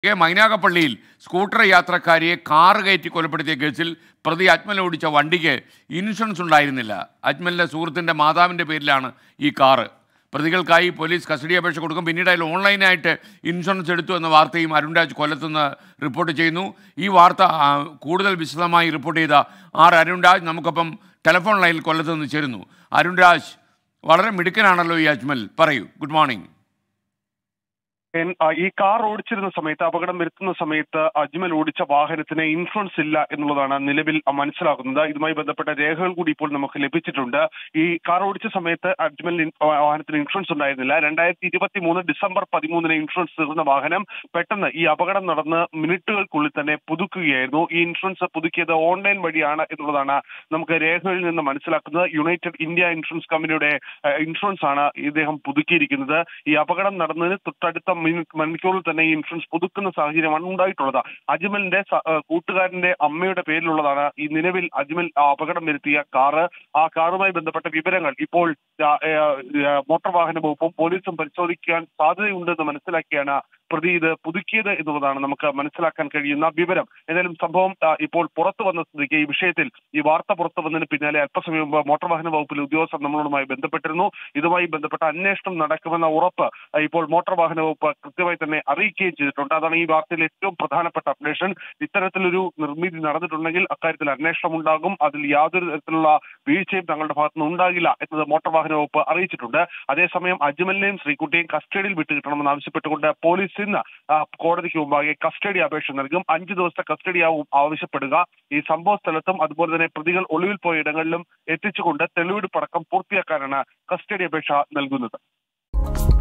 ഇരിക്കെ മൈനാഗപ്പള്ളിയിൽ scooter യാത്രക്കാരിയെ car കയറ്റി കൊലപ്പെടുത്തിയ കേസിൽ പ്രതി അജ്മൽ ഓടിച്ച വണ്ടിക്ക് ഇൻഷുറൻസ് ഉണ്ടായിരുന്നില്ല അജ്മലിൻ്റെ സുഹൃത്തിൻ്റെ മാതാവിൻ്റെ പേരിലാണ് ഈ കാറ് പ്രതികൾക്കായി പോലീസ് കസ്റ്റഡി അപേക്ഷ കൊടുക്കും പിന്നീട് അതിൽ ഓൺലൈനായിട്ട് ഇൻഷുറൻസ് എടുത്തു എന്ന വാർത്തയും അരുൺരാജ് കൊല്ലത്തുനിന്ന് റിപ്പോർട്ട് ചെയ്യുന്നു ഈ വാർത്ത ആ, കൂടുതൽ വിശദമായി റിപ്പോർട്ട് ചെയ്ത ആർ അരുൺരാജ് നമുക്കൊപ്പം ടെലിഫോൺ ലൈനിൽ കൊല്ലത്തുനിന്ന് ചേരുന്നു അരുൺരാജ് വളരെ മിടുക്കനാണല്ലോ ഈ അജ്മൽ പറയൂ ഗുഡ് മോർണിംഗ് എൻ- ആ, ഈ കാർ ഓടിച്ചിരുന്ന സമയത്ത് അപകടം വരുത്തുന്ന സമയത്ത് അജ്മൽ ഓടിച്ച വാഹനത്തിന് ഇൻഷുറൻസ് ഇല്ല എന്നുള്ളതാണ് നിലവിൽ ആ, മനസ്സിലാക്കുന്നത് ഇതുമായി ബന്ധപ്പെട്ട രേഖകൾ കൂടി ഇപ്പോൾ നമുക്ക് ലഭിച്ചിട്ടുണ്ട് ഈ കാർ ഓടിച്ച സമയത്ത് അജ്മലിന് ഇൻ- ആ, വാഹനത്തിന് ഇൻഷുറൻസ് ഉണ്ടായിരുന്നില്ല രണ്ടായിരത്തി ഇരുപത്തി മൂന്ന് ഡിസംബർ പതിമൂന്നിന് ഇൻഷുറൻസ് തീർന്ന വാഹനം പെട്ടെന്ന് ഈ അപകടം നടന്ന് മിനിറ്റുകൾക്കുള്ളിൽ തന്നെ പുതുക്കുകയായിരുന്നു ഈ ഇൻഷുറൻസ് പുതുക്കിയത് ഓൺലൈൻ വഴിയാണ് എന്നുള്ളതാണ് നമുക്ക് രേഖകളിൽ നിന്ന് മനസ്സിലാക്കുന്നത് യുണൈറ്റഡ് ഇന്ത്യ ഇൻഷുറൻസ് കമ്പനിയുടെ ആ, ഇൻഷുറൻസ് ആണ് ഇദ്ദേഹം പുതുക്കിയിരിക്കുന്നത് ഈ അപകടം നടന്നതിന് തൊട്ടടുത്ത മിനി- മണിക്കൂറിൽ തന്നെ ഈ ഇൻഷുറൻസ് പുതുക്കുന്ന സാഹചര്യമാണ് ഉണ്ടായിട്ടുള്ളത് അജ്മലിന്റെ സ- ആ, കൂട്ടുകാരന്റെ അമ്മയുടെ പേരിലുള്ളതാണ് ഈ നിലവിൽ അജ്മൽ ആ, അപകടം വരുത്തിയ കാറ് ആ കാറുമായി ബന്ധപ്പെട്ട വിവരങ്ങൾ ഇപ്പോൾ ആ, ആ, ആ, മോട്ടോർ വാഹന വകുപ്പും പോലീസും പരിശോധിക്കാൻ സാധ്യതയുണ്ടെന്ന് മനസ്സിലാക്കിയാണ് പ്രതി ഇത് പുതുക്കിയത് എന്നുള്ളതാണ് നമുക്ക് മനസ്സിലാക്കാൻ കഴിയുന്ന വിവരം ഏതായാലും സംഭവം ആ, ഇപ്പോൾ പുറത്തു വന്ന സ്ഥിതിക്ക് ഈ വിഷയത്തിൽ ഈ വാർത്ത പുറത്തു വന്നതിന് പിന്നാലെ അല്പസമയം മുമ്പ് മോട്ടോർ വാഹന വകുപ്പിലെ ഉദ്യോഗസ്ഥർ നമ്മളോടുമായി ബന്ധപ്പെട്ടിരുന്നു ഇതുമായി ബന്ധപ്പെട്ട അന്വേഷണം നടക്കുമെന്ന ഉറപ്പ് ആ, ഇപ്പോൾ മോട്ടോർ വാഹന വകുപ്പ് കൃത്യമായി തന്നെ അറിയിക്കുകയും ചെയ്തിട്ടുണ്ട് അതാണ് ഈ വാർത്തയിലെ ഏറ്റവും പ്രധാനപ്പെട്ട അപ്ഡേഷൻ ഇത്തരത്തിലൊരു നിർമ്മിതി നടന്നിട്ടുണ്ടെങ്കിൽ അക്കാര്യത്തിൽ അന്വേഷണം ഉണ്ടാകും അതിൽ യാതൊരു തരത്തിലുള്ള വീഴ്ചയും തങ്ങളുടെ ഭാഗത്തുനിന്ന് ഉണ്ടാകില്ല എന്നത് മോട്ടോർ വാഹന വകുപ്പ് അറിയിച്ചിട്ടുണ്ട് അതേസമയം അജ്മലിനെയും ശ്രീകുട്ടിയെയും കസ്റ്റഡിയിൽ വിട്ടുകിട്ടണമെന്ന് ആവശ്യപ്പെട്ടുകൊണ്ട് പോലീസ് ഇന്ന് ആ, കോടതിക്ക് മുമ്പാകെ കസ്റ്റഡി അപേക്ഷ നൽകും അഞ്ചു ദിവസത്തെ കസ്റ്റഡി ആവും ആവശ്യപ്പെടുക ഈ സംഭവ സ്ഥലത്തും അതുപോലെ തന്നെ പ്രതികൾ ഒളിവിൽ പോയ ഇടങ്ങളിലും എത്തിച്ചുകൊണ്ട് തെളിവെടുപ്പടക്കം പൂർത്തിയാക്കാനാണ് കസ്റ്റഡി അപേക്ഷ നൽകുന്നത്